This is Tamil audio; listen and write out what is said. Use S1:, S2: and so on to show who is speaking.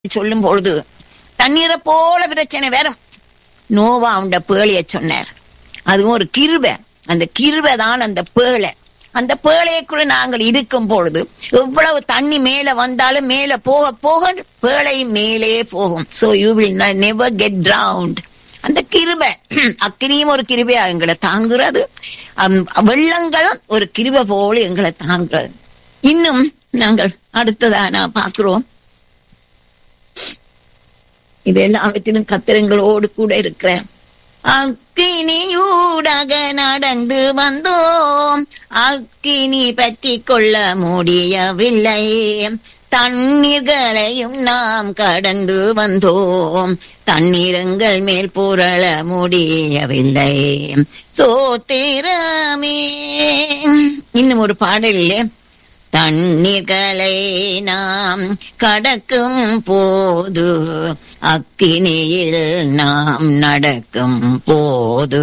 S1: சொல்லும் பொழுது தண்ணீரை போல பிரச்சனை வரும் நோவா அவண்ட பேழைய சொன்னார் அதுவும் ஒரு கிருபை அந்த கிருபை தான் அந்த பேழை அந்த பேழைக்குள்ள நாங்கள் இருக்கும் பொழுது எவ்வளவு தண்ணி மேல வந்தாலும் மேல போக போக பேழை மேலே போகும் so you will never get round அந்த கிருபை அக்கினியும் ஒரு கிருபையா எங்களை தாங்குறது அம், வெள்ளங்களும் ஒரு கிருபை போல எங்களை தாங்குறது இன்னும் நாங்கள் அடுத்ததா நான் பாக்குறோம் இது எல்லாவற்றிலும் கத்திரங்களோடு கூட இருக்கிறேன் அக்கினியூடாக நடந்து வந்தோம் அக்கினி பற்றி கொள்ள முடியவில்லை தண்ணீர்களையும் நாம் கடந்து வந்தோம் தண்ணீரங்கள் மேல் புரள முடியவில்லை சோத்திரமே இன்னும் ஒரு பாடலிலே தண்ணீர்களை நாம் கடக்கும் போது அக்கினியில் நாம் நடக்கும் போது